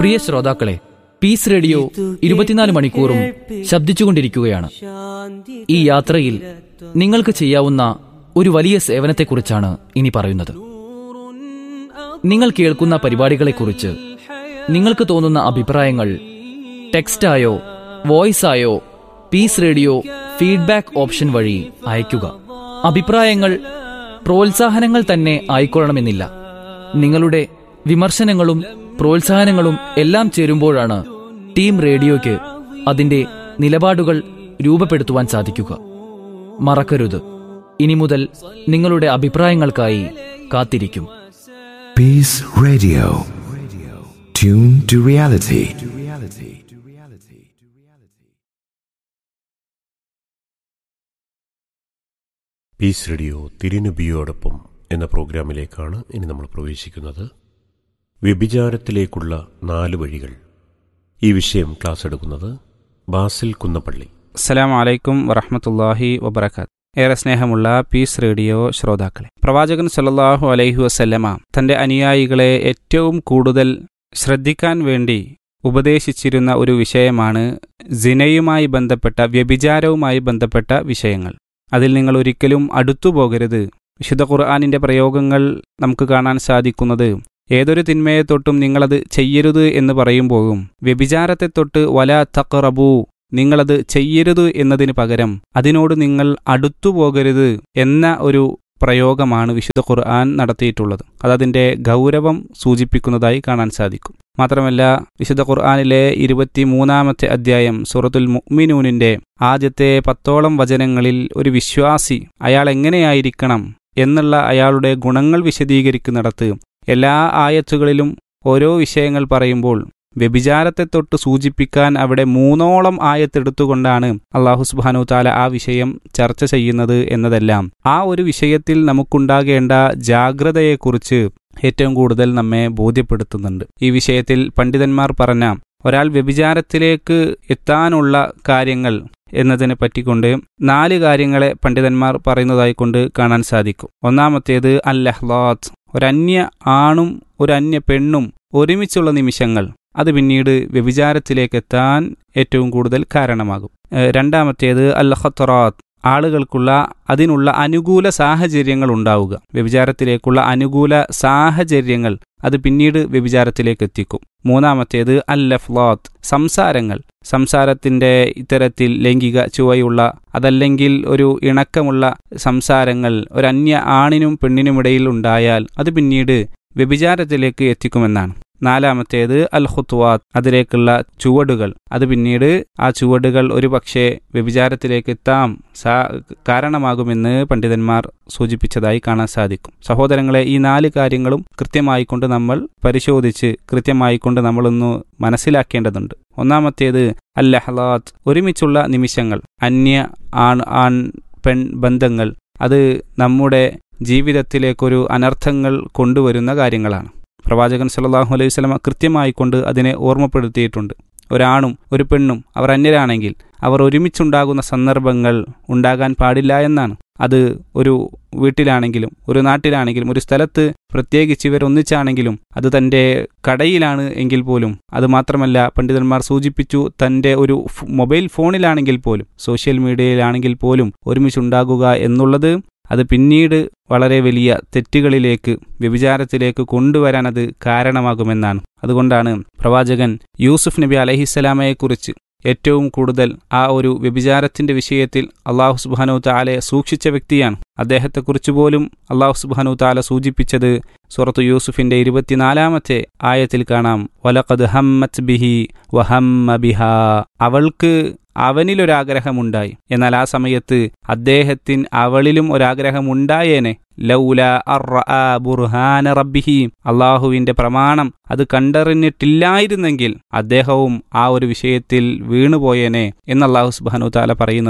പ്രിയ ശ്രോതാക്കളെ piece radio ഇരുപത്തിനാല് മണിക്കൂറും ശബ്ദിച്ചുകൊണ്ടിരിക്കുകയാണ് ഈ യാത്രയിൽ നിങ്ങൾക്ക് ചെയ്യാവുന്ന ഒരു വലിയ സേവനത്തെക്കുറിച്ചാണ് ഇനി പറയുന്നത് നിങ്ങൾ കേൾക്കുന്ന പരിപാടികളെക്കുറിച്ച് നിങ്ങൾക്ക് തോന്നുന്ന അഭിപ്രായങ്ങൾ ടെക്സ്റ്റായോ വോയിസായോ പീസ് റേഡിയോ ഫീഡ്ബാക്ക് ഓപ്ഷൻ വഴി അയയ്ക്കുക അഭിപ്രായങ്ങൾ പ്രോത്സാഹനങ്ങൾ തന്നെ ആയിക്കൊള്ളണമെന്നില്ല നിങ്ങളുടെ വിമർശനങ്ങളും പ്രോത്സാഹനങ്ങളും എല്ലാം ചേരുമ്പോഴാണ് ടീം റേഡിയോയ്ക്ക് അതിന്റെ നിലപാടുകൾ രൂപപ്പെടുത്തുവാൻ സാധിക്കുക മറക്കരുത് ഇനി മുതൽ നിങ്ങളുടെ അഭിപ്രായങ്ങൾക്കായി കാത്തിരിക്കും Peace Radio. Tune to reality. Peace radio തിരുനബിയോടൊപ്പം എന്ന പ്രോഗ്രാമിലേക്കാണ് ഇനി നമ്മൾ പ്രവേശിക്കുന്നത് വ്യഭിചാരത്തിലേക്കുള്ള നാല് വഴികൾ ഈ വിഷയം ക്ലാസ് എടുക്കുന്നത് ബാസിൽ കുന്നപ്പള്ളി അസ്സലാം വലൈക്കും വറഹമത്തല്ലാഹി വബർക്കാത്ത് ഏറെ സ്നേഹമുള്ള പീസ് റേഡിയോ ശ്രോതാക്കളെ പ്രവാചകൻ സല്ലല്ലാഹു അലൈഹി വസല്ലമ തന്റെ അനുയായികളെ ഏറ്റവും കൂടുതൽ ശ്രദ്ധിക്കാൻ വേണ്ടി ഉപദേശിച്ചിരുന്ന ഒരു വിഷയമാണ് സിനയുമായി ബന്ധപ്പെട്ട വ്യഭിചാരവുമായി ബന്ധപ്പെട്ട വിഷയങ്ങൾ അതിൽ നിങ്ങൾ ഒരിക്കലും അടുത്തു പോകരുത് വിശുദ്ധ ഖുർആാനിന്റെ പ്രയോഗങ്ങൾ നമുക്ക് കാണാൻ സാധിക്കുന്നത് ഏതൊരു തിന്മയെ തൊട്ടും നിങ്ങളത് ചെയ്യരുത് എന്ന് പറയുമ്പോഴും വ്യഭിചാരത്തെ തൊട്ട് വല തഖറബു നിങ്ങളത് ചെയ്യരുത് എന്നതിന് പകരം അതിനോട് നിങ്ങൾ അടുത്തു പോകരുത് എന്ന ഒരു പ്രയോഗമാണ് വിശുദ്ധ ഖുർആൻ നടത്തിയിട്ടുള്ളത് അതതിൻ്റെ ഗൗരവം സൂചിപ്പിക്കുന്നതായി കാണാൻ സാധിക്കും മാത്രമല്ല വിശുദ്ധ ഖുർആാനിലെ ഇരുപത്തിമൂന്നാമത്തെ അധ്യായം സൂറത്തുൽ മുഅ്മിനൂനിന്റെ ആദ്യത്തെ പത്തോളം വചനങ്ങളിൽ ഒരു വിശ്വാസി അയാൾ എങ്ങനെയായിരിക്കണം എന്നുള്ള അയാളുടെ ഗുണങ്ങൾ വിശദീകരിക്കുന്നിടത്ത് എല്ലാ ആയത്തുകളിലും ഓരോ വിഷയങ്ങൾ പറയുമ്പോൾ വ്യഭിചാരത്തെ തൊട്ട് സൂചിപ്പിക്കാൻ അവിടെ മൂന്നോളം ആയത്തെടുത്തുകൊണ്ടാണ് അള്ളാഹു സുബാനു താല ആ വിഷയം ചർച്ച ചെയ്യുന്നത് എന്നതെല്ലാം ആ ഒരു വിഷയത്തിൽ നമുക്കുണ്ടാകേണ്ട ജാഗ്രതയെക്കുറിച്ച് ഏറ്റവും കൂടുതൽ നമ്മെ ബോധ്യപ്പെടുത്തുന്നുണ്ട് ഈ വിഷയത്തിൽ പണ്ഡിതന്മാർ പറഞ്ഞ ഒരാൾ വ്യഭിചാരത്തിലേക്ക് എത്താനുള്ള കാര്യങ്ങൾ എന്നതിനെ പറ്റിക്കൊണ്ട് നാല് കാര്യങ്ങളെ പണ്ഡിതന്മാർ പറയുന്നതായി കൊണ്ട് കാണാൻ സാധിക്കും ഒന്നാമത്തേത് അല്ലഹ്ലാത്ത് ഒരന്യ ആണും ഒരു അന്യ പെണ്ണും ഒരുമിച്ചുള്ള നിമിഷങ്ങൾ അത് പിന്നീട് വ്യഭിചാരത്തിലേക്ക് എത്താൻ ഏറ്റവും കൂടുതൽ കാരണമാകും രണ്ടാമത്തേത് അൽ ഖത്തറാത്ത് ആളുകൾക്കുള്ള അതിനുള്ള അനുകൂല സാഹചര്യങ്ങൾ ഉണ്ടാവുക വ്യഭിചാരത്തിലേക്കുള്ള അനുകൂല സാഹചര്യങ്ങൾ അത് പിന്നീട് വ്യഭിചാരത്തിലേക്ക് എത്തിക്കും മൂന്നാമത്തേത് അൽ ലഫ്ലാത്ത് സംസാരങ്ങൾ സംസാരത്തിന്റെ ഇത്തരത്തിൽ ലൈംഗിക ചുവയുള്ള അതല്ലെങ്കിൽ ഒരു ഇണക്കമുള്ള സംസാരങ്ങൾ ഒരു അന്യ ആണിനും പെണ്ണിനുമിടയിൽ ഉണ്ടായാൽ അത് പിന്നീട് വ്യഭിചാരത്തിലേക്ക് എത്തിക്കുമെന്നാണ് നാലാമത്തേത് അൽ ഖുത്വാത്ത് അതിലേക്കുള്ള ചുവടുകൾ അത് പിന്നീട് ആ ചുവടുകൾ ഒരു പക്ഷേ വ്യഭിചാരത്തിലേക്ക് എത്താം സാ കാരണമാകുമെന്ന് പണ്ഡിതന്മാർ സൂചിപ്പിച്ചതായി കാണാൻ സാധിക്കും സഹോദരങ്ങളെ ഈ നാല് കാര്യങ്ങളും കൃത്യമായി കൊണ്ട് നമ്മൾ പരിശോധിച്ച് കൃത്യമായി കൊണ്ട് നമ്മളൊന്ന് മനസ്സിലാക്കേണ്ടതുണ്ട് ഒന്നാമത്തേത് അൽ ലഹ്ലാത്ത് ഒരുമിച്ചുള്ള നിമിഷങ്ങൾ അന്യ ആൺ ആൺ പെൺ ബന്ധങ്ങൾ അത് നമ്മുടെ ജീവിതത്തിലേക്കൊരു അനർത്ഥങ്ങൾ കൊണ്ടുവരുന്ന കാര്യങ്ങളാണ് പ്രവാചകൻ സല്ലാഹു അലൈഹി സ്വലമ കൃത്യമായി കൊണ്ട് അതിനെ ഓർമ്മപ്പെടുത്തിയിട്ടുണ്ട് ഒരാണും ഒരു പെണ്ണും അവർ അന്യരാണെങ്കിൽ അവർ ഒരുമിച്ചുണ്ടാകുന്ന സന്ദർഭങ്ങൾ ഉണ്ടാകാൻ പാടില്ല എന്നാണ് അത് ഒരു വീട്ടിലാണെങ്കിലും ഒരു നാട്ടിലാണെങ്കിലും ഒരു സ്ഥലത്ത് പ്രത്യേകിച്ച് ഇവർ ഒന്നിച്ചാണെങ്കിലും അത് തൻ്റെ കടയിലാണ് എങ്കിൽ പോലും അത് മാത്രമല്ല പണ്ഡിതന്മാർ സൂചിപ്പിച്ചു തൻ്റെ ഒരു മൊബൈൽ ഫോണിലാണെങ്കിൽ പോലും സോഷ്യൽ മീഡിയയിലാണെങ്കിൽ പോലും ഒരുമിച്ചുണ്ടാകുക എന്നുള്ളത് അത് പിന്നീട് വളരെ വലിയ തെറ്റുകളിലേക്ക് വ്യഭിചാരത്തിലേക്ക് കൊണ്ടുവരാൻ അത് കാരണമാകുമെന്നാണ് അതുകൊണ്ടാണ് പ്രവാചകൻ യൂസുഫ് നബി അലഹിസ്സലാമയെക്കുറിച്ച് ഏറ്റവും കൂടുതൽ ആ ഒരു വ്യഭിചാരത്തിന്റെ വിഷയത്തിൽ അള്ളാഹു സുബാനു താലെ സൂക്ഷിച്ച വ്യക്തിയാണ് അദ്ദേഹത്തെക്കുറിച്ച് പോലും അള്ളാഹു സുബാനു താല സൂചിപ്പിച്ചത് സുറത്തു യൂസുഫിന്റെ ഇരുപത്തിനാലാമത്തെ ആയത്തിൽ കാണാം വലഖദ് ഹമ്മത് ബിഹി വഹമ്മ ബിഹ അവൾക്ക് അവനിലൊരാഗ്രഹമുണ്ടായി എന്നാൽ ആ സമയത്ത് അദ്ദേഹത്തിന് അവളിലും ഒരാഗ്രഹമുണ്ടായേനെ ലൗല ബുർഹാന റബ്ബിഹി അള്ളാഹുവിന്റെ പ്രമാണം അത് കണ്ടറിഞ്ഞിട്ടില്ലായിരുന്നെങ്കിൽ അദ്ദേഹവും ആ ഒരു വിഷയത്തിൽ വീണുപോയേനെ എന്ന് അള്ളാഹു സുബാനു താല പറയുന്നത്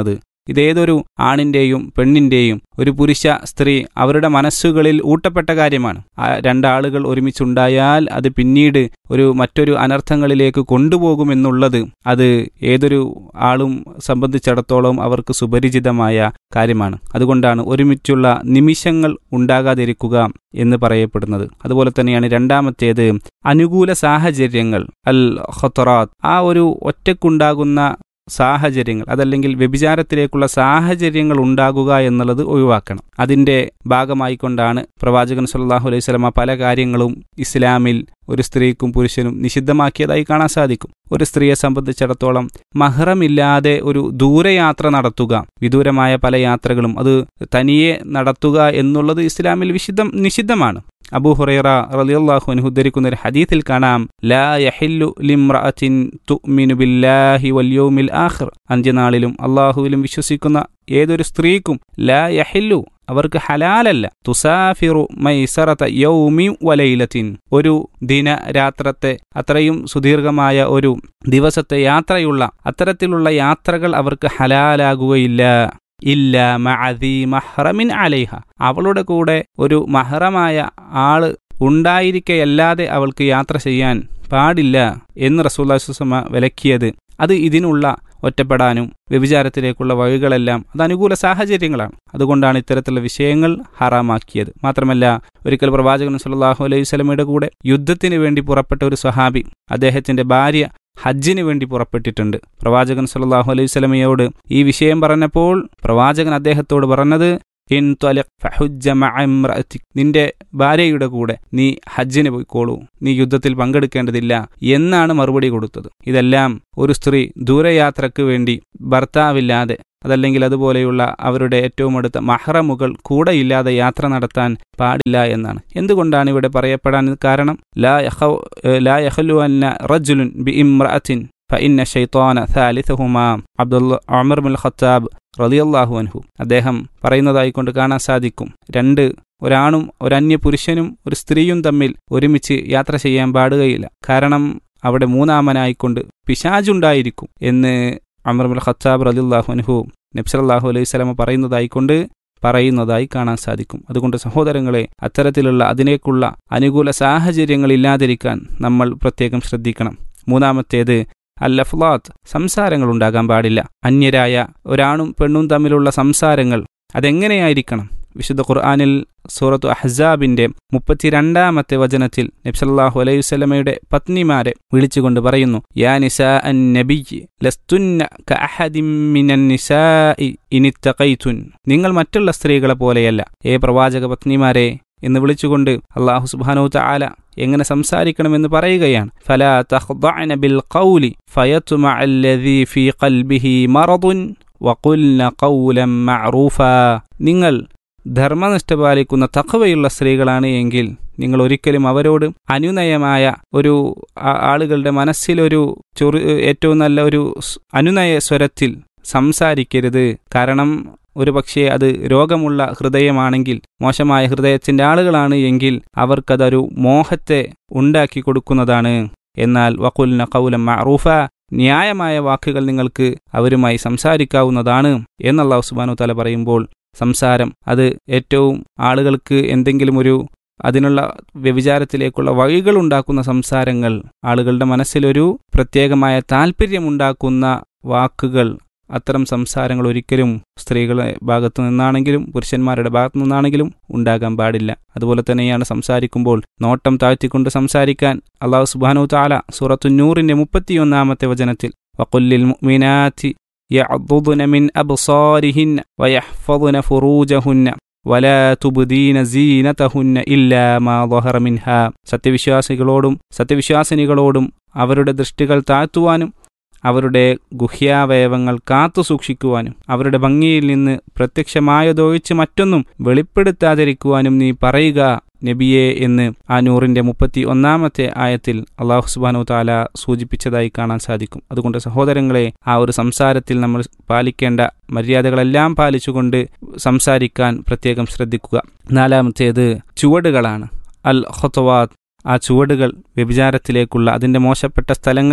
ഇതേതൊരു ആണിൻ്റെയും പെണ്ണിൻ്റെയും ഒരു പുരുഷ സ്ത്രീ അവരുടെ മനസ്സുകളിൽ ഊട്ടപ്പെട്ട കാര്യമാണ് ആ രണ്ടാളുകൾ ഒരുമിച്ചുണ്ടായാൽ അത് പിന്നീട് ഒരു മറ്റൊരു അനർത്ഥങ്ങളിലേക്ക് കൊണ്ടുപോകുമെന്നുള്ളത് അത് ഏതൊരു ആളും സംബന്ധിച്ചിടത്തോളം അവർക്ക് സുപരിചിതമായ കാര്യമാണ് അതുകൊണ്ടാണ് ഒരുമിച്ചുള്ള നിമിഷങ്ങൾ ഉണ്ടാകാതിരിക്കുക എന്ന് പറയപ്പെടുന്നത് അതുപോലെ തന്നെയാണ് രണ്ടാമത്തേത് അനുകൂല സാഹചര്യങ്ങൾ അൽ ഖത്തറാത്ത് ആ ഒരു ഒറ്റക്കുണ്ടാകുന്ന സാഹചര്യങ്ങൾ അതല്ലെങ്കിൽ വ്യഭിചാരത്തിലേക്കുള്ള സാഹചര്യങ്ങൾ ഉണ്ടാകുക എന്നുള്ളത് ഒഴിവാക്കണം അതിൻ്റെ ഭാഗമായിക്കൊണ്ടാണ് പ്രവാചകൻ സല്ലല്ലാഹു അലൈഹി സ്വലമ പല കാര്യങ്ങളും ഇസ്ലാമിൽ ഒരു സ്ത്രീക്കും പുരുഷനും നിഷിദ്ധമാക്കിയതായി കാണാൻ സാധിക്കും ഒരു സ്ത്രീയെ സംബന്ധിച്ചിടത്തോളം മഹ്റമില്ലാതെ ഒരു ദൂരയാത്ര നടത്തുക വിദൂരമായ പല യാത്രകളും അത് തനിയെ നടത്തുക എന്നുള്ളത് ഇസ്ലാമിൽ വിശുദ്ധം നിഷിദ്ധമാണ് അബൂ ഹുറൈറ റളിയല്ലാഹു അൻഹു ഉദ്ധരിക്കുന്ന ഒരു ഹദീത്തിൽ കാണാം ലാ യഹില്ലു ലിംറഅത്തിൻ തുഅ്മിനു ബില്ലാഹി വൽ യൗമിൽ ആഖിർ അന്ത്യനാളിലും അള്ളാഹുവിലും വിശ്വസിക്കുന്ന ഏതൊരു സ്ത്രീക്കും ലാ യഹില്ലു അവർക്ക് ഹലാലല്ല തുസാഫിറു മൈസറത യൗമി വലൈലത്തിൻ ഒരു ദിന രാത്രത്തെ അത്രയും സുദീർഘമായ ഒരു ദിവസത്തെ യാത്രയുള്ള അത്തരത്തിലുള്ള യാത്രകൾ അവർക്ക് ഹലാലാകുകയില്ല ഇല്ല മഅദി മഹ്റമിൻ അലൈഹ അവളുടെ കൂടെ ഒരു മഹ്റമായ ആള് ഉണ്ടായിരിക്കയല്ലാതെ അവൾക്ക് യാത്ര ചെയ്യാൻ പാടില്ല എന്ന് റസൂല്ലാസുസമ വിലക്കിയത് അത് ഇതിനുള്ള ഒറ്റപ്പെടാനും വ്യഭിചാരത്തിലേക്കുള്ള വഴികളെല്ലാം അത് അനുകൂല സാഹചര്യങ്ങളാണ് അതുകൊണ്ടാണ് ഇത്തരത്തിലുള്ള വിഷയങ്ങൾ ഹറാമാക്കിയത് മാത്രമല്ല ഒരിക്കൽ പ്രവാചകൻ സല്ലല്ലാഹു അലൈഹി സ്വലമയുടെ കൂടെ യുദ്ധത്തിന് വേണ്ടി പുറപ്പെട്ട ഒരു സ്വഹാബി അദ്ദേഹത്തിന്റെ ഭാര്യ ഹജ്ജിന് വേണ്ടി പുറപ്പെട്ടിട്ടുണ്ട് പ്രവാചകൻ സല്ലല്ലാഹു അലൈഹി സ്വലമയോട് ഈ വിഷയം പറഞ്ഞപ്പോൾ പ്രവാചകൻ അദ്ദേഹത്തോട് പറഞ്ഞത് ഇൻ ത്വലിഖ് ഫഹുജ്ജ മഅ ഇംറഅതിക്. നിന്റെ ഭാര്യയുടെ കൂടെ നീ ഹജ്ജിന് പോയിക്കോളൂ നീ യുദ്ധത്തിൽ പങ്കെടുക്കേണ്ടതില്ല എന്നാണ് മറുപടി കൊടുത്തത് ഇതെല്ലാം ഒരു സ്ത്രീ ദൂരയാത്രയ്ക്ക് വേണ്ടി ഭർത്താവില്ലാതെ അതല്ലെങ്കിൽ അതുപോലെയുള്ള അവരുടെ ഏറ്റവും അടുത്ത മഹ്റമുകൾ കൂടെയില്ലാതെ യാത്ര നടത്താൻ പാടില്ല എന്നാണ് എന്തുകൊണ്ടാണ് ഇവിടെ പറയപ്പെടാൻ കാരണം ലാ യഖൗ ലാ യഖലു അന്ന റജുലുൻ ബി ഇംറഅത്തിൻ ഫഇന്ന ഷൈത്താന സാലിസഹുമാ അബ്ദുള്ള ഉമർ ബിൻ ഖത്താബ് റളിയല്ലാഹു അൻഹു അദ്ദേഹം പറയുന്നതായിക്കൊണ്ട് കാണാൻ സാധിക്കും രണ്ട് ഒരാണും ഒരന്യ പുരുഷനും ഒരു സ്ത്രീയും തമ്മിൽ ഒരുമിച്ച് യാത്ര ചെയ്യാൻ പാടുകയില്ല കാരണം അവിടെ മൂന്നാമനായിക്കൊണ്ട് പിശാജുണ്ടായിരിക്കും എന്ന് അമർ ബിൻ ഖത്താബ് റളിയല്ലാഹു അൻഹു നബ്സലല്ലാഹു അലൈഹി സ്വലമ പറയുന്നതായിക്കൊണ്ട് പറയുന്നതായി കാണാൻ സാധിക്കും അതുകൊണ്ട് സഹോദരങ്ങളെ അത്തരത്തിലുള്ള അതിനേക്കുള്ള അനുകൂല സാഹചര്യങ്ങൾ ഇല്ലാതിരിക്കാൻ നമ്മൾ പ്രത്യേകം ശ്രദ്ധിക്കണം മൂന്നാമത്തേത് അല്ലഫ്ലാത്ത് സംസാരങ്ങൾ ഉണ്ടാകാൻ പാടില്ല അന്യരായ ഒരാണും പെണ്ണും തമ്മിലുള്ള സംസാരങ്ങൾ അതെങ്ങനെയായിരിക്കണം വിശുദ്ധ ഖുർആാനിൽ സൂറത്തു അഹ്സാബിന്റെ മുപ്പത്തിരണ്ടാമത്തെ വചനത്തിൽ നബ്സല്ലാഹു അലൈഹി വസല്ലമയുടെ പത്നിമാരെ വിളിച്ചുകൊണ്ട് പറയുന്നു യാ നിസാ അൻ നബിയ് ലസ്തുന്ന കഅഹദിൻ മിനൻ നിസാഇ ഇനിത്തഖൈതുൻ നിങ്ങൾ മറ്റുള്ള സ്ത്രീകളെ പോലെയല്ല ഏ പ്രവാചക പത്നിമാരെ എന്ന് വിളിച്ചുകൊണ്ട് അള്ളാഹു സുബ്ഹാനഹു തആല എങ്ങനെ സംസാരിക്കണമെന്ന് പറയുകയാണ് ഫലാ തഖ്ദഅന ബിൽ ഖൗലി ഫയത്മഅ അല്ലദീ ഫീ ഖൽബിഹി മറദുൻ വഖുൽന ഖൗലൻ മഅറൂഫ നിങ്ങൾ ധർമ്മനിഷ്ഠ പാലിക്കുന്ന തഖവയുള്ള സ്ത്രീകളാണ് എങ്കിൽ നിങ്ങൾ ഒരിക്കലും അവരോട് അനുനയമായ ഒരു ആ- ആളുകളുടെ മനസ്സിലൊരു ചൊറി ഏറ്റവും നല്ല ഒരു സ്- അനുനയ സ്വരത്തിൽ സംസാരിക്കരുത് കാരണം ഒരു പക്ഷേ അത് രോഗമുള്ള ഹൃദയമാണെങ്കിൽ മോശമായ ഹൃദയത്തിന്റെ ആളുകളാണ് എങ്കിൽ അവർക്കതൊരു മോഹത്തെ ഉണ്ടാക്കി കൊടുക്കുന്നതാണ് എന്നാൽ വക്കുലിന കൗലം മഅറൂഫ ന്യായമായ വാക്കുകൾ നിങ്ങൾക്ക് അവരുമായി സംസാരിക്കാവുന്നതാണ് എന്നല്ലാഹു സുബാനു തല പറയുമ്പോൾ സംസാരം അത് ഏറ്റവും ആളുകൾക്ക് എന്തെങ്കിലും ഒരു അതിനുള്ള വ്യഭിചാരത്തിലേക്കുള്ള വഴികൾ ഉണ്ടാക്കുന്ന സംസാരങ്ങൾ ആളുകളുടെ മനസ്സിലൊരു പ്രത്യേകമായ താല്പര്യമുണ്ടാക്കുന്ന വാക്കുകൾ അത്തരം സംസാരങ്ങൾ ഒരിക്കലും സ്ത്രീകളുടെ ഭാഗത്തു നിന്നാണെങ്കിലും പുരുഷന്മാരുടെ ഭാഗത്തു നിന്നാണെങ്കിലും ഉണ്ടാകാൻ പാടില്ല അതുപോലെ തന്നെയാണ് സംസാരിക്കുമ്പോൾ നോട്ടം താഴ്ത്തിക്കൊണ്ട് സംസാരിക്കാൻ അള്ളാഹു സുബാനു താല സൂറത്തു നൂറിന്റെ മുപ്പത്തിയൊന്നാമത്തെ വചനത്തിൽ വക്കുല്ലിൽ മുഅ്മിനാത്തി يعضضن من أبصارهن ويحفظن فروجهن ولا تبدين زينتهن إلا ما ظهر منها സത്യവിശ്വാസികളോടും സത്യവിശ്വാസിനികളോടും അവരുടെ ദൃഷ്ടികൾ താഴ്ത്തുവാനും അവരുടെ ഗുഹ്യാവയവങ്ങൾ കാത്തു സൂക്ഷിക്കുവാനും അവരുടെ ഭംഗിയിൽ നിന്ന് പ്രത്യക്ഷമായതൊഴിച്ച് മറ്റൊന്നും വെളിപ്പെടുത്താതിരിക്കുവാനും നീ പറയുക നബിയെ എന്ന് ആ നൂറിന്റെ മുപ്പത്തി ഒന്നാമത്തെ ആയത്തിൽ അള്ളാഹു സുബാനു താല സൂചിപ്പിച്ചതായി കാണാൻ സാധിക്കും അതുകൊണ്ട് സഹോദരങ്ങളെ ആ ഒരു സംസാരത്തിൽ നമ്മൾ പാലിക്കേണ്ട മര്യാദകളെല്ലാം പാലിച്ചുകൊണ്ട് സംസാരിക്കാൻ പ്രത്യേകം ശ്രദ്ധിക്കുക നാലാമത്തേത് ചുവടുകളാണ് അൽ ഹൊത്തവാദ് ആ ചുവടുകൾ വ്യഭിചാരത്തിലേക്കുള്ള അതിൻ്റെ മോശപ്പെട്ട സ്ഥലങ്ങൾ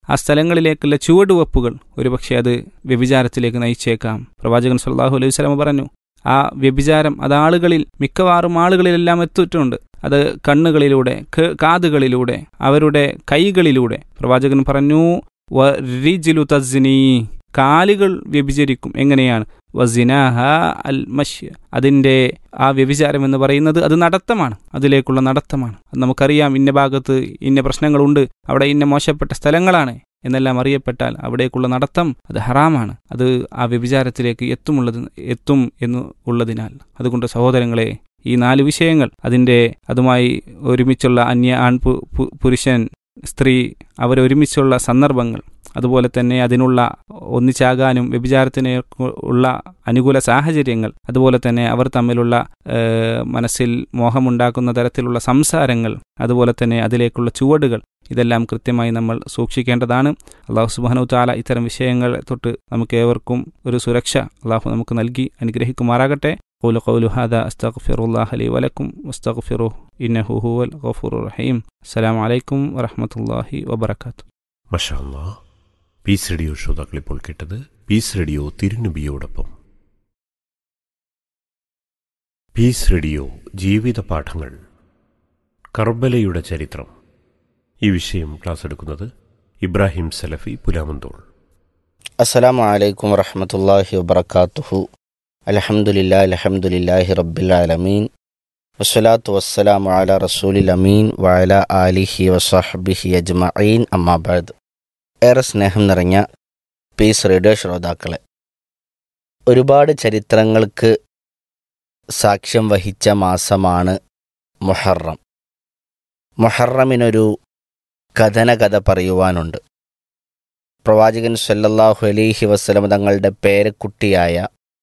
ആ സ്ഥലങ്ങളിലേക്കുള്ള ചുവടുവെപ്പുകൾ ഒരുപക്ഷെ അത് വ്യഭിചാരത്തിലേക്ക് നയിച്ചേക്കാം പ്രവാചകൻ സല്ലാഹു അലൈഹി സ്വലമ പറഞ്ഞു ആ വ്യഭിചാരം അത് ആളുകളിൽ മിക്കവാറും ആളുകളിലെല്ലാം എത്തിയിട്ടുണ്ട് അത് കണ്ണുകളിലൂടെ ക- കാതുകളിലൂടെ അവരുടെ കൈകളിലൂടെ പ്രവാചകൻ പറഞ്ഞു വരിജിലു തസ്നി കാലുകൾ വ്യഭിചരിക്കും എങ്ങനെയാണ് വസിനാഹ അൽ മഷ് അതിൻ്റെ ആ വ്യഭിചാരം എന്ന് പറയുന്നത് അത് നടത്തമാണ് അതിലേക്കുള്ള നടത്തമാണ് അത് നമുക്കറിയാം ഇന്ന ഭാഗത്ത് ഇന്ന പ്രശ്നങ്ങളുണ്ട് അവിടെ ഇന്ന മോശപ്പെട്ട സ്ഥലങ്ങളാണ് എന്നെല്ലാം അറിയപ്പെട്ടാൽ അവിടേക്കുള്ള നടത്തം അത് ഹറാമാണ് അത് ആ വ്യഭിചാരത്തിലേക്ക് എത്തുമുള്ളത് എത്തും എന്ന് ഉള്ളതിനാൽ അതുകൊണ്ട് സഹോദരങ്ങളെ ഈ നാല് വിഷയങ്ങൾ അതിൻ്റെ അതുമായി ഒരുമിച്ചുള്ള അന്യ ആൺ പു- പു- പുരുഷൻ സ്ത്രീ അവരൊരുമിച്ചുള്ള സന്ദർഭങ്ങൾ അതുപോലെ തന്നെ അതിനുള്ള ഒന്നിച്ചാകാനും വ്യഭിചാരത്തിന് ഉള്ള അനുകൂല സാഹചര്യങ്ങൾ അതുപോലെ തന്നെ അവർ തമ്മിലുള്ള ഏഹ്, മനസ്സിൽ മോഹമുണ്ടാക്കുന്ന തരത്തിലുള്ള സംസാരങ്ങൾ അതുപോലെ തന്നെ അതിലേക്കുള്ള ചുവടുകൾ ഇതെല്ലാം കൃത്യമായി നമ്മൾ സൂക്ഷിക്കേണ്ടതാണ് അള്ളാഹു സുബാനു താല ഇത്തരം വിഷയങ്ങൾ തൊട്ട് നമുക്ക് ഏവർക്കും ഒരു സുരക്ഷ അള്ളാഹു നമുക്ക് നൽകി അനുഗ്രഹിക്കുമാറാകട്ടെ قول قول هذا أستغفر الله لي ولكم واستغفروه إنه هو الغفور الرحيم السلام عليكم ورحمة الله وبركاته മഷാല്ലാ പീസ് റേഡിയോ ശ്രോതാക്കൾ ഇപ്പോൾ കേട്ടത് പീസ് റേഡിയോ തിരുനബിയോടൊപ്പം പീസ് റേഡിയോ ജീവിത പാഠങ്ങൾ കർബലയുടെ ചരിത്രം ഈ വിഷയം ക്ലാസ് എടുക്കുന്നത് ഇബ്രാഹിം സലഫി പുലാമന്തോൾ അസ്സലാമു അലൈക്കും വറഹമത്തല്ലാഹി വബർക്കാത്തുഹു അലഹമുല്ലാ അലഹമുല്ലാഹി റബ്ബിൽ ആലമീൻ വസ്സലാത്തു വസ്സലാമു അല റസൂലിൽ അമീൻ വഅല ആലിഹി വസഹബിഹി അജ്മഈൻ അമ്മാബാദ് ഏറെ സ്നേഹം നിറഞ്ഞ പീസ് റേഡിയോ ശ്രോതാക്കളെ ഒരുപാട് ചരിത്രങ്ങൾക്ക് സാക്ഷ്യം വഹിച്ച മാസമാണ് മുഹറം മുഹറമിനൊരു കഥനകഥ പറയുവാനുണ്ട് പ്രവാചകൻ സല്ലല്ലാഹു അലൈഹി വസല്ലം തങ്ങളുടെ പേരക്കുട്ടിയായ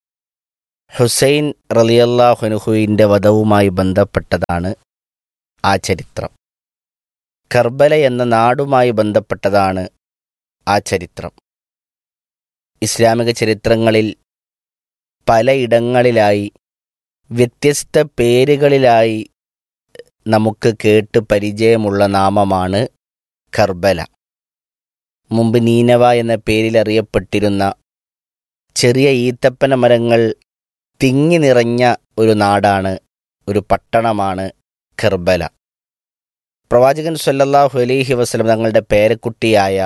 ഹുസൈൻ റലിയല്ലാഹുനുഹുവിൻ്റെ വധവുമായി ബന്ധപ്പെട്ടതാണ് ആ ചരിത്രം കർബല എന്ന നാടുമായി ബന്ധപ്പെട്ടതാണ് ആ ചരിത്രം ഇസ്ലാമിക ചരിത്രങ്ങളിൽ പലയിടങ്ങളിലായി വ്യത്യസ്ത പേരുകളിലായി നമുക്ക് കേട്ട് പരിചയമുള്ള നാമമാണ് കർബല മുമ്പ് നീനവ എന്ന പേരിൽ അറിയപ്പെട്ടിരുന്ന ചെറിയ ഈത്തപ്പന മരങ്ങൾ തിങ്ങി നിറഞ്ഞ ഒരു നാടാണ് ഒരു പട്ടണമാണ് കർബല പ്രവാചകൻ സല്ലല്ലാഹു അലൈഹി വസല്ലം തങ്ങളുടെ പേരക്കുട്ടിയായ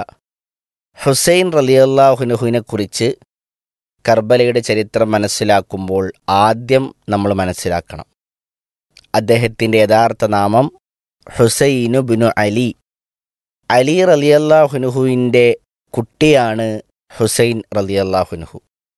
ഹുസൈൻ റലിയല്ലാഹുനുഹുവിനെ കുറിച്ച് കർബലയുടെ ചരിത്രം മനസ്സിലാക്കുമ്പോൾ ആദ്യം നമ്മൾ മനസ്സിലാക്കണം അദ്ദേഹത്തിൻ്റെ യഥാർത്ഥ നാമം ഹുസൈനു ബിനു അലി അലി റലിയല്ലാഹുനുഹുവിൻ്റെ കുട്ടിയാണ് ഹുസൈൻ റലിയല്ലാഹുനുഹു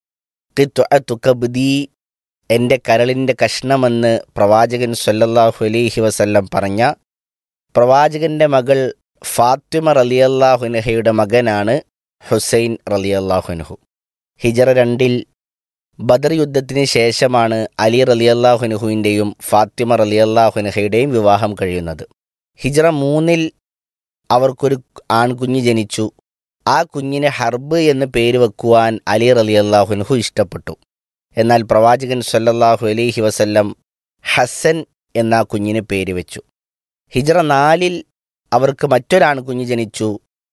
കിത്തുഅത്തുക്കബ്ദി എൻ്റെ കരളിൻ്റെ കഷ്ണമെന്ന് പ്രവാചകൻ സല്ലല്ലാഹു അലൈഹി വസല്ലം പറഞ്ഞ പ്രവാചകൻ്റെ മകൾ ഫാത്തിമ റലിയല്ലാഹുനഹയുടെ മകനാണ് ഹുസൈൻ റലിയല്ലാഹുനുഹു ഹിജറ രണ്ടിൽ ബദർ യുദ്ധത്തിന് ശേഷമാണ് അലി റലിയല്ലാഹുനുഹുവിൻ്റെയും ഫാത്തിമ റലിയല്ലാഹുനഹയുടെയും വിവാഹം കഴിയുന്നത് ഹിജറ മൂന്നിൽ അവർക്കൊരു ആൺകുഞ്ഞ് ജനിച്ചു ആ കുഞ്ഞിന് ഹർബ് എന്ന് പേര് വെക്കുവാൻ അലി റലിയല്ലാഹുനുഹു ഇഷ്ടപ്പെട്ടു എന്നാൽ പ്രവാചകൻ സല്ലല്ലാഹു അലൈഹി വസല്ലം ഹസൻ എന്ന ആ കുഞ്ഞിന് പേര് വെച്ചു ഹിജറ നാലിൽ അവർക്ക് മറ്റൊരാൺകുഞ്ഞ് ജനിച്ചു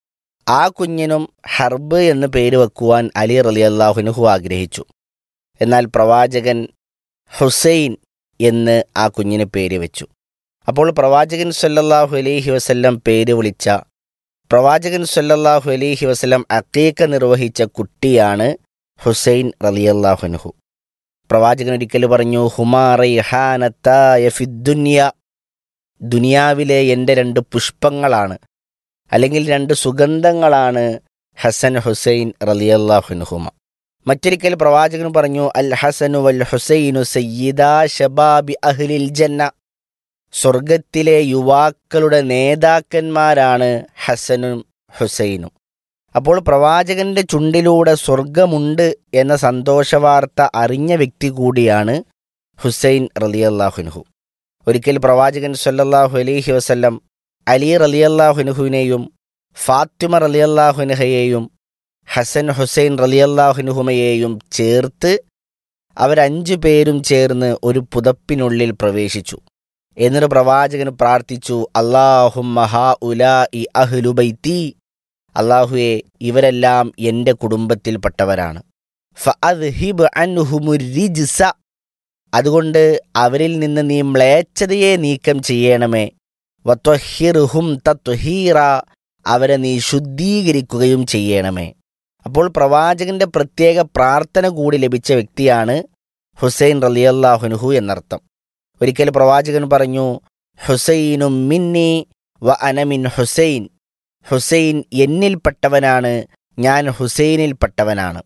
ആ കുഞ്ഞിനും ഹർബ് എന്ന് പേര് വെക്കുവാൻ അലി റലിയല്ലാഹുനുഹു ആഗ്രഹിച്ചു എന്നാൽ പ്രവാചകൻ ഹുസൈൻ എന്ന് ആ കുഞ്ഞിന് പേര് വെച്ചു അപ്പോൾ പ്രവാചകൻ സല്ലല്ലാഹു അലൈഹി വസല്ലം പേര് വിളിച്ച പ്രവാചകൻ സല്ലല്ലാഹു അലൈഹി വസല്ലം അക്കീക്ക നിർവഹിച്ച കുട്ടിയാണ് ഹുസൈൻ റലിയല്ലാഹുനുഹു പ്രവാചകൻ ഒരിക്കൽ പറഞ്ഞു ഹുമാറൈഹാനത്തായ ഫിദ്ദുന്യ ദുനിയാവിലെ എൻ്റെ രണ്ട് പുഷ്പങ്ങളാണ് അല്ലെങ്കിൽ രണ്ട് സുഗന്ധങ്ങളാണ് ഹസൻ ഹുസൈൻ റലിയല്ലാഹുനുഹുമ മറ്റൊരിക്കൽ പ്രവാചകൻ പറഞ്ഞു അൽ ഹസനു വൽ ഹുസൈനു സയ്യിദാ ഷബാബി അഹ്ലിൽ ജന്ന സ്വർഗത്തിലെ യുവാക്കളുടെ നേതാക്കന്മാരാണ് ഹസനും ഹുസൈനും അപ്പോൾ പ്രവാചകന്റെ ചുണ്ടിലൂടെ സ്വർഗമുണ്ട് എന്ന സന്തോഷവാർത്ത അറിഞ്ഞ വ്യക്തി കൂടിയാണ് ഹുസൈൻ റലിയല്ലാഹുനുഹു ഒരിക്കൽ പ്രവാചകൻ സല്ലല്ലാഹു അലൈഹി വസല്ലം അലി റലിയല്ലാഹുനുഹുവിനെയും ഫാത്തിമ റലിയല്ലാഹുനഹയെയും ഹസൻ ഹുസൈൻ റലിയല്ലാഹുനുഹുമയെയും ചേർത്ത് അവരഞ്ചു പേരും ചേർന്ന് ഒരു പുതപ്പിനുള്ളിൽ പ്രവേശിച്ചു എന്നിട്ട് പ്രവാചകൻ പ്രാർത്ഥിച്ചു അള്ളാഹുമ്മ ഹാ ഉലാ ഇ അഹ്ലുബൈത്തി അള്ളാഹുവെ ഇവരെല്ലാം എൻ്റെ കുടുംബത്തിൽപ്പെട്ടവരാണ് ഫഅദ്ഹിബ് അൻഹുമുർ റിജ്സ അതുകൊണ്ട് അവരിൽ നിന്ന് നീ മ്ലേച്ഛതയെ നീക്കം ചെയ്യണമേ വത്വഹിർഹും തത്വഹീറ അവരെ നീ ശുദ്ധീകരിക്കുകയും ചെയ്യണമേ അപ്പോൾ പ്രവാചകന്റെ പ്രത്യേക പ്രാർത്ഥന കൂടി ലഭിച്ച വ്യക്തിയാണ് ഹുസൈൻ റലിയല്ലാഹുനുഹു എന്നർത്ഥം ഒരിക്കൽ പ്രവാചകൻ പറഞ്ഞു ഹുസൈനും മിന്നി വ അനമിൻ ഹുസൈൻ ഹുസൈൻ എന്നിൽപ്പെട്ടവനാണ് ഞാൻ ഹുസൈനിൽപ്പെട്ടവനാണ്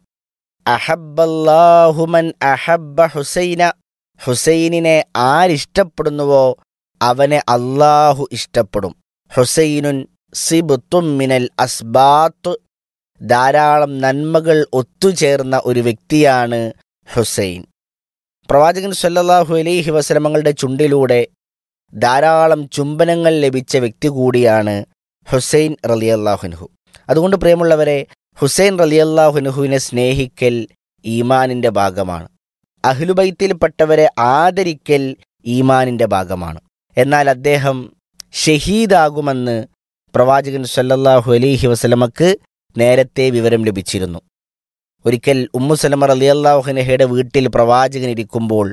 അഹബ്ബല്ലാഹുമൻ അഹബ്ബ ഹുസൈന ഹുസൈനിനെ ആരിഷ്ടപ്പെടുന്നുവോ അവനെ അള്ളാഹു ഇഷ്ടപ്പെടും ഹുസൈനുൻ സിബുത്തും മിനൽ അസ്ബാത്ത് ധാരാളം നന്മകൾ ഒത്തുചേർന്ന ഒരു വ്യക്തിയാണ് ഹുസൈൻ പ്രവാചകൻ സല്ലല്ലാഹു അലൈഹി വസലമങ്ങളുടെ ചുണ്ടിലൂടെ ധാരാളം ചുംബനങ്ങൾ ലഭിച്ച വ്യക്തി കൂടിയാണ് ഹുസൈൻ റലിയല്ലാഹുൻഹു അതുകൊണ്ട് പ്രിയമുള്ളവരെ ഹുസൈൻ റലിയല്ലാഹുൻഹുവിനെ സ്നേഹിക്കൽ ഈമാനിൻ്റെ ഭാഗമാണ് അഹ്ലുബൈത്തിൽപ്പെട്ടവരെ ആദരിക്കൽ ഈമാനിൻ്റെ ഭാഗമാണ് എന്നാൽ അദ്ദേഹം ഷഹീദാകുമെന്ന് പ്രവാചകൻ സല്ലല്ലാഹു അലൈഹി വസലമക്ക് നേരത്തെ വിവരം ലഭിച്ചിരുന്നു ഒരിക്കൽ ഉമ്മു സലമ റലിയല്ലാഹുനഹയുടെ വീട്ടിൽ പ്രവാചകൻ ഇരിക്കുമ്പോൾ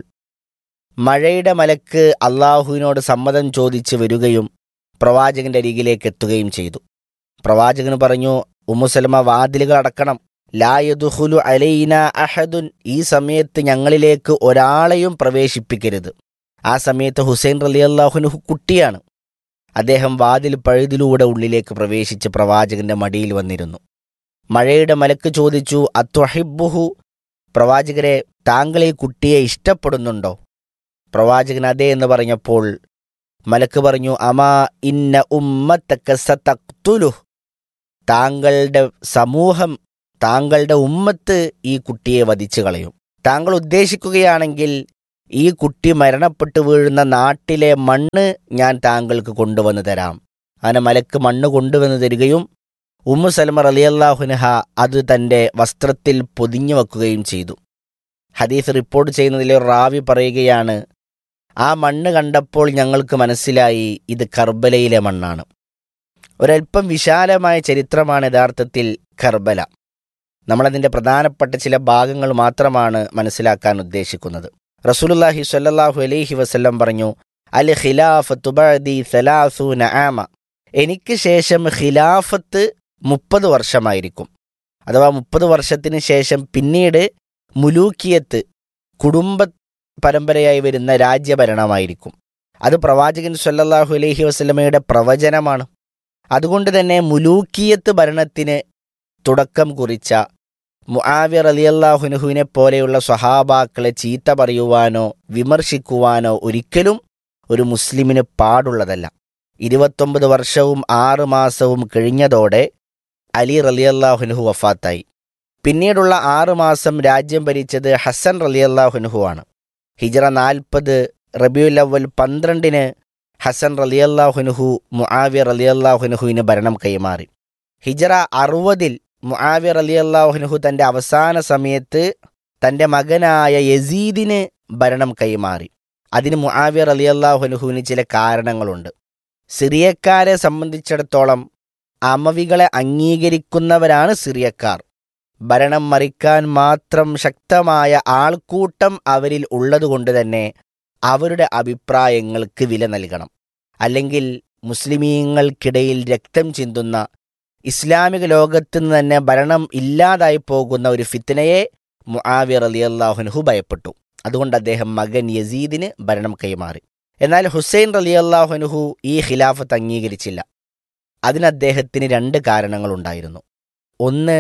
മഴയുടെ മലക്ക് അള്ളാഹുവിനോട് സമ്മതം ചോദിച്ച് വരികയും പ്രവാചകന്റെ അരികിലേക്ക് എത്തുകയും ചെയ്തു പ്രവാചകൻ പറഞ്ഞു ഉമ്മുസലമ വാതിലുകൾ അടക്കണം ലായദുഹുലു അലൈന അഹദുൻ ഈ സമയത്ത് ഞങ്ങളിലേക്ക് ഒരാളെയും പ്രവേശിപ്പിക്കരുത് ആ സമയത്ത് ഹുസൈൻ റലിയല്ലാഹുനു കുട്ടിയാണ് അദ്ദേഹം വാതിൽ പഴുതിലൂടെ ഉള്ളിലേക്ക് പ്രവേശിച്ച് പ്രവാചകന്റെ മടിയിൽ വന്നിരുന്നു മഴയുടെ മലക്ക് ചോദിച്ചു അത്വഹിബുഹു പ്രവാചകരെ താങ്കൾ ഈ കുട്ടിയെ ഇഷ്ടപ്പെടുന്നുണ്ടോ പ്രവാചകൻ അതെ എന്ന് പറഞ്ഞപ്പോൾ മലക്ക് പറഞ്ഞു അമാ ഇന്ന ഉമ്മത്തക്ക സതക്തുലു താങ്കളുടെ സമൂഹം താങ്കളുടെ ഉമ്മത്ത് ഈ കുട്ടിയെ വധിച്ചു കളയും താങ്കൾ ഉദ്ദേശിക്കുകയാണെങ്കിൽ ഈ കുട്ടി മരണപ്പെട്ടു വീഴുന്ന നാട്ടിലെ മണ്ണ് ഞാൻ താങ്കൾക്ക് കൊണ്ടുവന്നു തരാം അങ്ങനെ മലക്ക് മണ്ണ് കൊണ്ടുവന്ന് തരികയും ഉമ്മു സലമ റലിയല്ലാഹുനഹ അത് തൻ്റെ വസ്ത്രത്തിൽ പൊതിഞ്ഞു വെക്കുകയും ചെയ്തു ഹദീസ് റിപ്പോർട്ട് ചെയ്യുന്നതിലെ ഒരു റാവി പറയുകയാണ് ആ മണ്ണ് കണ്ടപ്പോൾ ഞങ്ങൾക്ക് മനസ്സിലായി ഇത് കർബലയിലെ മണ്ണാണ് ഒരൽപ്പം വിശാലമായ ചരിത്രമാണ് യഥാർത്ഥത്തിൽ കർബല നമ്മളതിൻ്റെ പ്രധാനപ്പെട്ട ചില ഭാഗങ്ങൾ മാത്രമാണ് മനസ്സിലാക്കാൻ ഉദ്ദേശിക്കുന്നത് റസൂലുല്ലാഹി സ്വല്ലല്ലാഹു അലൈഹി വസല്ലം പറഞ്ഞു അൽ ഖിലാഫത്തു ബഅദി സലാസൂന ആമ എനിക്ക് ശേഷം ഖിലാഫത്ത് മുപ്പത് വർഷമായിരിക്കും അഥവാ മുപ്പത് വർഷത്തിന് ശേഷം പിന്നീട് മുലൂക്കിയത്ത് കുടുംബ പരമ്പരയായി വരുന്ന രാജ്യഭരണമായിരിക്കും അത് പ്രവാചകൻ സല്ലല്ലാഹു അലൈഹി വസല്ലമയുടെ പ്രവചനമാണ് അതുകൊണ്ട് തന്നെ മുലൂക്കിയത്ത് ഭരണത്തിന് തുടക്കം കുറിച്ച മുആവിർ അലിയല്ലാഹുനുഹുവിനെ പോലെയുള്ള സ്വഹാബാക്കളെ ചീത്ത പറയുവാനോ വിമർശിക്കുവാനോ ഒരിക്കലും ഒരു മുസ്ലിമിന് പാടുള്ളതല്ല ഇരുപത്തൊമ്പത് വർഷവും ആറ് മാസവും കഴിഞ്ഞതോടെ അലി റലിയല്ലാഹുനുഹു വഫാത്തായി പിന്നീടുള്ള ആറ് മാസം രാജ്യം ഭരിച്ചത് ഹസൻ റലിയല്ലാഹുനുഹു ആണ് ഹിജറ നാൽപ്പത് റബിയുൽ അവൽ പന്ത്രണ്ടിന് ഹസൻ റലിയല്ലാഹുനുഹു മുആവിർ റലിയല്ലാഹുനുഹുവിന് ഭരണം കൈമാറി ഹിജറ അറുപതിൽ മുആവിർ റലിയല്ലാഹുനുഹു തൻ്റെ അവസാന സമയത്ത് തൻ്റെ മകനായ യസീദിന് ഭരണം കൈമാറി അതിന് മുആവിർ റലിയല്ലാഹുനുഹുവിന് ചില കാരണങ്ങളുണ്ട് സിറിയക്കാരെ സംബന്ധിച്ചിടത്തോളം അമവികളെ അംഗീകരിക്കുന്നവരാണ് സിറിയക്കാർ ഭരണം മറിക്കാൻ മാത്രം ശക്തമായ ആൾക്കൂട്ടം അവരിൽ ഉള്ളതുകൊണ്ട് തന്നെ അവരുടെ അഭിപ്രായങ്ങൾക്ക് വില നൽകണം അല്ലെങ്കിൽ മുസ്ലിമീങ്ങൾക്കിടയിൽ രക്തം ചിന്തുന്ന ഇസ്ലാമിക ലോകത്ത് നിന്ന് തന്നെ ഭരണം ഇല്ലാതായി പോകുന്ന ഒരു ഫിത്തനയെ മുആവിർ അലി അള്ളാഹുൻഹു ഭയപ്പെട്ടു അതുകൊണ്ട് അദ്ദേഹം മകൻ യസീദിന് ഭരണം കൈമാറി എന്നാൽ ഹുസൈൻ റലി അള്ളാഹുനുഹു ഈ ഖിലാഫത്ത് അംഗീകരിച്ചില്ല അതിന് അദ്ദേഹത്തിന് രണ്ട് കാരണങ്ങളുണ്ടായിരുന്നു ഒന്ന്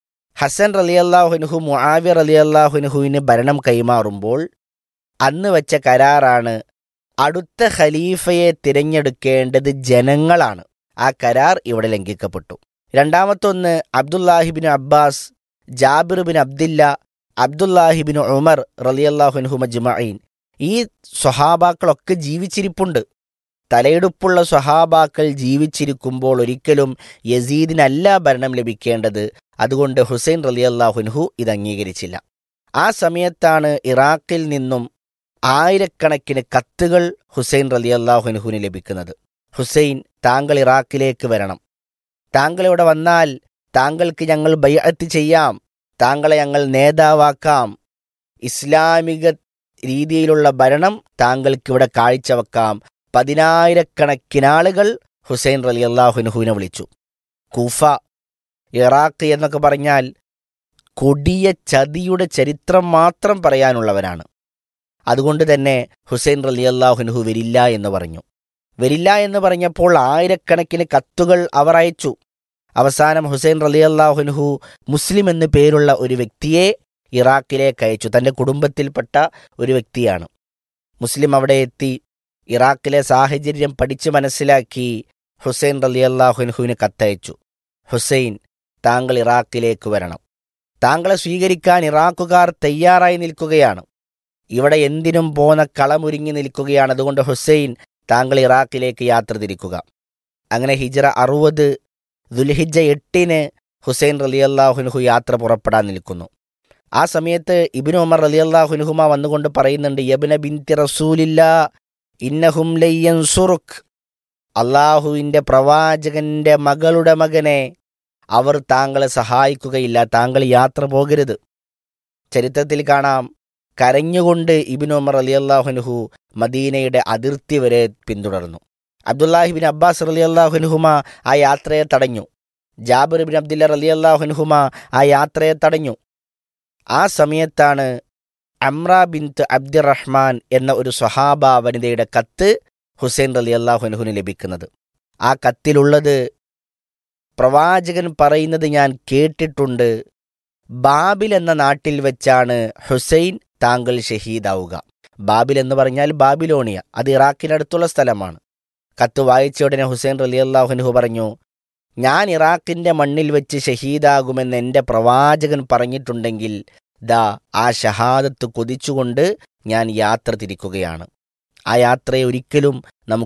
ഹസൻ റലി അള്ളാഹുനുഹു മുആവിർ അലി അള്ളാഹുനുഹുവിന് ഭരണം കൈമാറുമ്പോൾ അന്ന് വെച്ച കരാറാണ് അടുത്ത ഖലീഫയെ തിരഞ്ഞെടുക്കേണ്ടത് ജനങ്ങളാണ് ആ കരാർ ഇവിടെ ലംഘിക്കപ്പെട്ടു രണ്ടാമത്തൊന്ന് അബ്ദുല്ലാഹിബിൻ അബ്ബാസ് ജാബിർ ബിൻ അബ്ദില്ല അബ്ദുല്ലാഹിബിൻ ഉമർ റലിയല്ലാഹുൻഹു മജ്മഈൻ ഈ സ്വഹാബാക്കളൊക്കെ ജീവിച്ചിരിപ്പുണ്ട് തലയെടുപ്പുള്ള സ്വഹാബാക്കൾ ജീവിച്ചിരിക്കുമ്പോൾ ഒരിക്കലും യസീദിനല്ല ഭരണം ലഭിക്കേണ്ടത് അതുകൊണ്ട് ഹുസൈൻ റലിയല്ലാഹുൻഹു ഇത് അംഗീകരിച്ചില്ല ആ സമയത്താണ് ഇറാഖിൽ നിന്നും ആയിരക്കണക്കിന് കത്തുകൾ ഹുസൈൻ റലിയല്ലാഹുൻഹുവിന് ലഭിക്കുന്നത് ഹുസൈൻ താങ്കൾ ഇറാഖിലേക്ക് വരണം താങ്കൾ ഇവിടെ വന്നാൽ താങ്കൾക്ക് ഞങ്ങൾ ബയ്യത്ത് ചെയ്യാം താങ്കളെ ഞങ്ങൾ നേതാവാക്കാം ഇസ്ലാമിക രീതിയിലുള്ള ഭരണം താങ്കൾക്ക് ഇവിടെ കാഴ്ചവെക്കാം പതിനായിരക്കണക്കിന് ആളുകൾ ഹുസൈൻ റലി അള്ളാഹുനുഹുവിനെ വിളിച്ചു കൂഫ ഇറാഖ് എന്നൊക്കെ പറഞ്ഞാൽ കൊടിയ ചതിയുടെ ചരിത്രം മാത്രം പറയാനുള്ളവരാണ് അതുകൊണ്ട് തന്നെ ഹുസൈൻ റലി അള്ളാഹുനുഹു വരില്ല എന്ന് പറഞ്ഞു വരില്ല എന്ന് പറഞ്ഞപ്പോൾ ആയിരക്കണക്കിന് കത്തുകൾ അവർ അയച്ചു അവസാനം ഹുസൈൻ റലി അള്ളാഹുനുഹു മുസ്ലിം എന്നു പേരുള്ള ഒരു വ്യക്തിയെ ഇറാഖിലേക്ക് അയച്ചു തൻ്റെ കുടുംബത്തിൽപ്പെട്ട ഒരു വ്യക്തിയാണ് മുസ്ലിം അവിടെ എത്തി ഇറാഖിലെ സാഹചര്യം പഠിച്ചു മനസ്സിലാക്കി ഹുസൈൻ റലി അള്ളാഹുനുഹുവിന് കത്തയച്ചു ഹുസൈൻ താങ്കൾ ഇറാഖിലേക്ക് വരണം താങ്കളെ സ്വീകരിക്കാൻ ഇറാഖുകാർ തയ്യാറായി നിൽക്കുകയാണ് ഇവിടെ എന്തിനും പോന്ന കളമൊരുങ്ങി നിൽക്കുകയാണ് അതുകൊണ്ട് ഹുസൈൻ താങ്കൾ ഇറാഖിലേക്ക് യാത്ര തിരിക്കുക അങ്ങനെ ഹിജറ അറുപത് ദുൽഹിജ എട്ടിന് ഹുസൈൻ റലി അള്ളാഹുനുഹു യാത്ര പുറപ്പെടാൻ നിൽക്കുന്നു ആ സമയത്ത് ഇബിനു ഉമർ റലി അള്ളാഹുനുഹുമ വന്നുകൊണ്ട് പറയുന്നുണ്ട് യബിന ബിൻതി റസൂലില്ല ഇന്നഹും ലയ്യൻ സുറുഖ് അള്ളാഹുവിൻ്റെ പ്രവാചകന്റെ മകളുടെ മകനെ അവർ താങ്കളെ സഹായിക്കുകയില്ല താങ്കൾ യാത്ര പോകരുത് ചരിത്രത്തിൽ കാണാം കരഞ്ഞുകൊണ്ട് ഇബിനു ഉമർ അലി അള്ളാഹുനുഹു മദീനയുടെ അതിർത്തി വരെ പിന്തുടർന്നു അബ്ദുല്ലാഹിബിൻ അബ്ബാസ് റലി അള്ളാഹുനുഹുമ ആ യാത്രയെ തടഞ്ഞു ജാബിർ ബിൻ അബ്ദുല്ല റലി അള്ളാഹുനുഹുമ ആ യാത്രയെ തടഞ്ഞു ആ സമയത്താണ് അമ്ര ബിൻത്ത് അബ്ദുറഹ്മാൻ എന്ന ഒരു സ്വഹാബ വനിതയുടെ കത്ത് ഹുസൈൻ റലി അള്ളാഹുനുഹുന് ലഭിക്കുന്നത് ആ കത്തിലുള്ളത് പ്രവാചകൻ പറയുന്നത് ഞാൻ കേട്ടിട്ടുണ്ട് ബാബിൽ എന്ന നാട്ടിൽ വെച്ചാണ് ഹുസൈൻ താങ്കൾ ഷഹീദാവുക ബാബിൽ എന്ന് പറഞ്ഞാൽ ബാബിലോണിയ അത് ഇറാഖിനടുത്തുള്ള സ്ഥലമാണ് കത്ത് വായിച്ച ഉടനെ ഹുസൈൻ റലി അള്ളാഹുനുഹു പറഞ്ഞു ഞാൻ ഇറാഖിന്റെ മണ്ണിൽ വെച്ച് ഷഹീദാകുമെന്ന് എൻ്റെ പ്രവാചകൻ പറഞ്ഞിട്ടുണ്ടെങ്കിൽ ദാ ആ ഷഹാദത്ത് കൊതിച്ചുകൊണ്ട് ഞാൻ യാത്ര തിരിക്കുകയാണ് ആ യാത്രയെ ഒരിക്കലും നമുക്ക്